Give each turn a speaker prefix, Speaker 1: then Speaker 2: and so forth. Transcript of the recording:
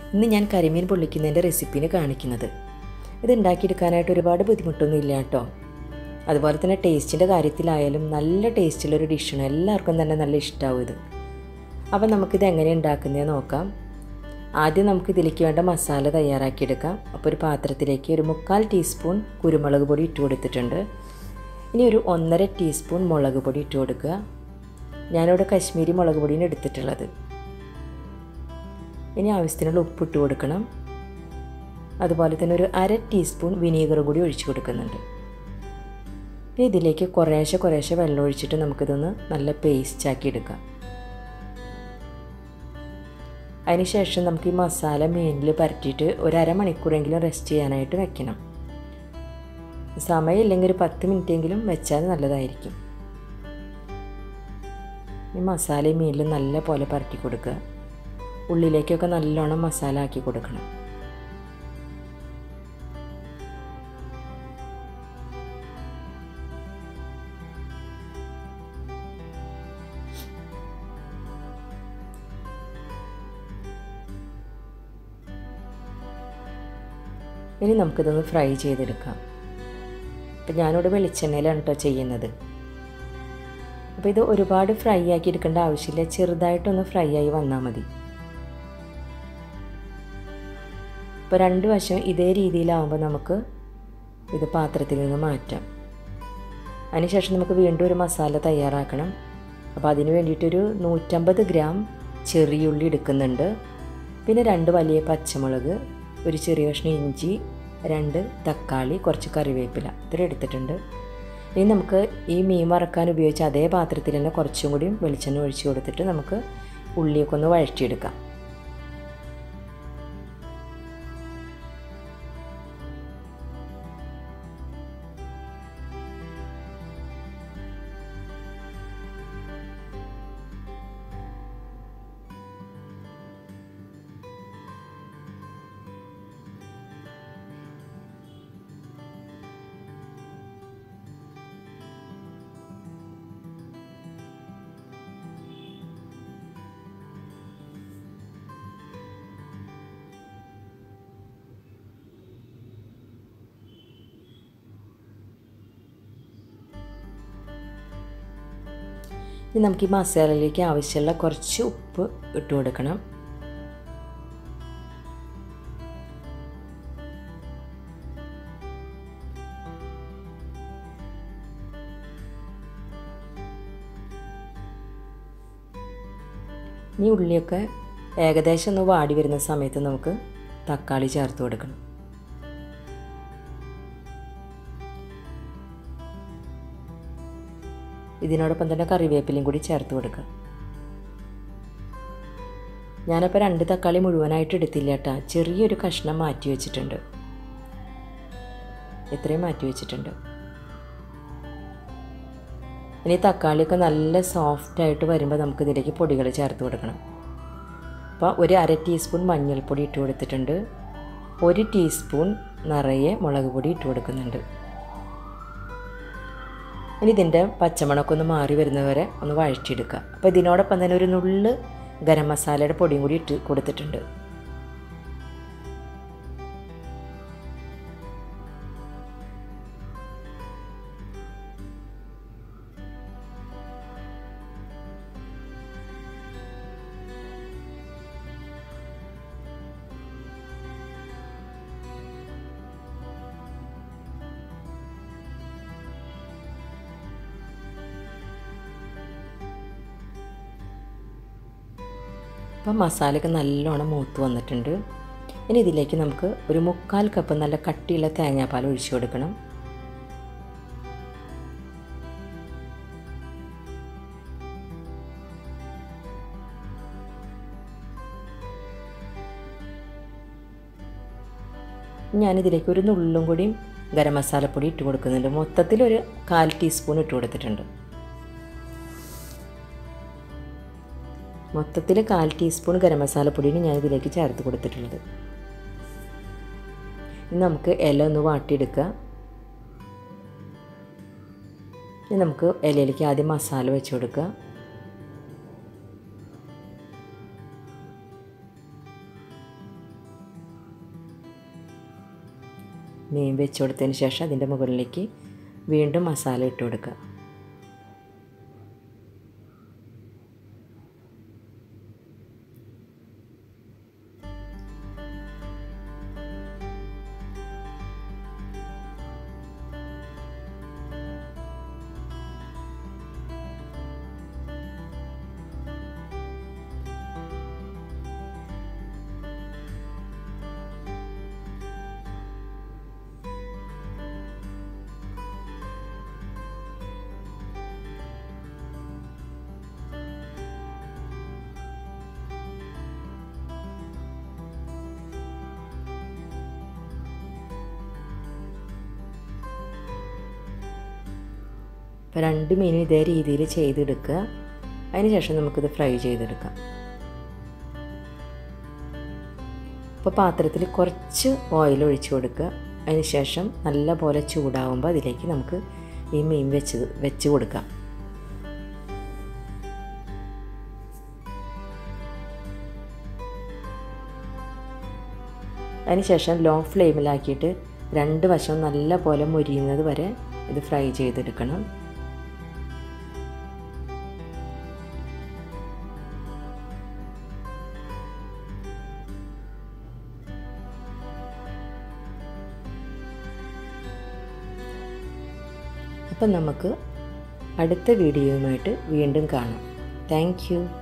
Speaker 1: ഇന്ന് ഞാൻ കരിമീൻ പൊള്ളിക്കുന്നതിൻ്റെ റെസിപ്പിന് കാണിക്കുന്നത് ഇത് ഉണ്ടാക്കിയെടുക്കാനായിട്ട് ഒരുപാട് ബുദ്ധിമുട്ടൊന്നും ഇല്ല കേട്ടോ അതുപോലെ തന്നെ ടേസ്റ്റിൻ്റെ കാര്യത്തിലായാലും നല്ല ടേസ്റ്റുള്ളൊരു ഡിഷാണ് എല്ലാവർക്കും തന്നെ നല്ല ഇഷ്ടമാവും ഇത് അപ്പം നമുക്കിത് എങ്ങനെ ഉണ്ടാക്കുന്നതെന്ന് നോക്കാം ആദ്യം നമുക്ക് ഇതിലേക്ക് വേണ്ട മസാല തയ്യാറാക്കിയെടുക്കാം അപ്പോൾ ഒരു പാത്രത്തിലേക്ക് ഒരു മുക്കാൽ ടീസ്പൂൺ കുരുമുളക് പൊടി ഇട്ട് കൊടുത്തിട്ടുണ്ട് ഇനി ഒരു ഒന്നര ടീസ്പൂൺ മുളക് പൊടി ഇട്ട് കൊടുക്കുക ഞാനിവിടെ കശ്മീരി മുളക് പൊടിയാണ് എടുത്തിട്ടുള്ളത് ഇനി ആവശ്യത്തിനുള്ള ഉപ്പിട്ട് കൊടുക്കണം അതുപോലെ തന്നെ ഒരു അര ടീസ്പൂൺ വിനീഗർ കൂടി ഒഴിച്ചു കൊടുക്കുന്നുണ്ട് ഇനി ഇതിലേക്ക് കുറേശ്ശെ കുറേശ്ശെ വെള്ളം ഒഴിച്ചിട്ട് നമുക്കിതൊന്ന് നല്ല പേസ്റ്റ് ആക്കി എടുക്കാം അതിനുശേഷം നമുക്ക് ഈ മസാല മീനിൽ പരട്ടിയിട്ട് ഒരു അരമണിക്കൂറെങ്കിലും റെസ്റ്റ് ചെയ്യാനായിട്ട് വെക്കണം സമയമില്ലെങ്കിൽ ഒരു പത്ത് മിനിറ്റെങ്കിലും വെച്ചാൽ നല്ലതായിരിക്കും ഈ മസാല മീനിൽ നല്ല പോലെ പരട്ടി കൊടുക്കുക ഉള്ളിലേക്കൊക്കെ നല്ലോണം മസാല ആക്കി കൊടുക്കണം ഇനി നമുക്കിതൊന്ന് ഫ്രൈ ചെയ്തെടുക്കാം അപ്പം ഞാനിവിടെ വെളിച്ചെണ്ണയിലാണ് കേട്ടോ ചെയ്യുന്നത് അപ്പോൾ ഇത് ഒരുപാട് ഫ്രൈ ആക്കി എടുക്കേണ്ട ആവശ്യമില്ല ചെറുതായിട്ടൊന്ന് ഫ്രൈ ആയി വന്നാൽ മതി ഇപ്പോൾ രണ്ട് വശം ഇതേ രീതിയിലാവുമ്പോൾ നമുക്ക് ഇത് പാത്രത്തിൽ നിന്ന് മാറ്റാം അതിനുശേഷം നമുക്ക് വീണ്ടും ഒരു മസാല തയ്യാറാക്കണം അപ്പോൾ അതിന് വേണ്ടിയിട്ടൊരു നൂറ്റമ്പത് ഗ്രാം ചെറിയുള്ളി എടുക്കുന്നുണ്ട് പിന്നെ രണ്ട് വലിയ പച്ചമുളക് ഒരു ചെറിയ കഷ്ണം ഇഞ്ചി രണ്ട് തക്കാളി കുറച്ച് കറിവേപ്പില ഇത്ര എടുത്തിട്ടുണ്ട് ഇനി നമുക്ക് ഈ മീൻ വറക്കാൻ ഉപയോഗിച്ച അതേ പാത്രത്തിൽ തന്നെ കുറച്ചും കൂടി വെളിച്ചെണ്ണ ഒഴിച്ച് കൊടുത്തിട്ട് നമുക്ക് ഉള്ളിയൊക്കെ ഒന്ന് വഴറ്റിയെടുക്കാം ഇനി നമുക്ക് ഈ മസാലയിലേക്ക് ആവശ്യമുള്ള കുറച്ച് ഉപ്പ് ഇട്ട് കൊടുക്കണം ഇനി ഉള്ളിയൊക്കെ ഏകദേശം ഒന്ന് വാടി വരുന്ന സമയത്ത് നമുക്ക് തക്കാളി ചേർത്ത് കൊടുക്കണം ഇതിനോടൊപ്പം തന്നെ കറിവേപ്പിലയും കൂടി ചേർത്ത് കൊടുക്കുക ഞാനപ്പോൾ രണ്ട് തക്കാളി മുഴുവനായിട്ട് എടുത്തില്ല കേട്ടോ ചെറിയൊരു കഷ്ണം മാറ്റി വെച്ചിട്ടുണ്ട് ഇത്രയും മാറ്റി വെച്ചിട്ടുണ്ട് ഇനി തക്കാളിയൊക്കെ നല്ല സോഫ്റ്റായിട്ട് വരുമ്പോൾ നമുക്ക് ഇതിലേക്ക് പൊടികൾ ചേർത്ത് കൊടുക്കണം അപ്പോൾ ഒരു അര ടീസ്പൂൺ മഞ്ഞൾപ്പൊടി ഇട്ട് കൊടുത്തിട്ടുണ്ട് ഒരു ടീസ്പൂൺ നിറയെ മുളക് പൊടി ഇട്ട് കൊടുക്കുന്നുണ്ട് ഇനി ഇതിൻ്റെ പച്ചമണമൊക്കെ ഒന്ന് മാറി വരുന്നവരെ ഒന്ന് വഴറ്റിയെടുക്കുക അപ്പോൾ ഇതിനോടൊപ്പം തന്നെ ഒരു നുള്ള് ഗരം മസാലയുടെ പൊടിയും കൂടി ഇട്ട് കൊടുത്തിട്ടുണ്ട് അപ്പം മസാലയൊക്കെ നല്ലോണം മൂത്ത് വന്നിട്ടുണ്ട് ഇനി ഇതിലേക്ക് നമുക്ക് ഒരു മുക്കാൽ കപ്പ് നല്ല കട്ടിയുള്ള തേങ്ങാപ്പാൽ ഒഴിച്ചു കൊടുക്കണം ഞാനിതിലേക്ക് ഒരു നുള്ളും കൂടിയും ഗരം മസാലപ്പൊടി ഇട്ട് കൊടുക്കുന്നുണ്ട് മൊത്തത്തിൽ ഒരു കാൽ ടീസ്പൂൺ ഇട്ട് കൊടുത്തിട്ടുണ്ട് മൊത്തത്തിൽ കാൽ ടീസ്പൂൺ ഗരം മസാലപ്പൊടിയാണ് ഞാൻ ഇതിലേക്ക് ചേർത്ത് കൊടുത്തിട്ടുള്ളത് ഇനി നമുക്ക് ഇല ഒന്ന് വാട്ടിയെടുക്കുക ഇനി നമുക്ക് ഇലയിലേക്ക് ആദ്യം മസാല വെച്ച് കൊടുക്കുക മീൻ വെച്ച് കൊടുത്തതിന് ശേഷം അതിൻ്റെ മുകളിലേക്ക് വീണ്ടും മസാല ഇട്ട് കൊടുക്കുക അപ്പോൾ രണ്ട് മീനും ഇതേ രീതിയിൽ ചെയ്തെടുക്കുക അതിന് ശേഷം നമുക്കിത് ഫ്രൈ ചെയ്തെടുക്കാം അപ്പോൾ പാത്രത്തിൽ കുറച്ച് ഓയിൽ ഒഴിച്ച് കൊടുക്കുക അതിന് ശേഷം നല്ല പോലെ ചൂടാവുമ്പോൾ അതിലേക്ക് നമുക്ക് ഈ മീൻ വെച്ച് വെച്ച് കൊടുക്കാം അതിനുശേഷം ലോ ഫ്ലെയിമിലാക്കിയിട്ട് രണ്ട് വശം നല്ല പോലെ മുരിയുന്നത് വരെ ഇത് ഫ്രൈ ചെയ്തെടുക്കണം അപ്പം നമുക്ക് അടുത്ത വീഡിയോയുമായിട്ട് വീണ്ടും കാണാം താങ്ക്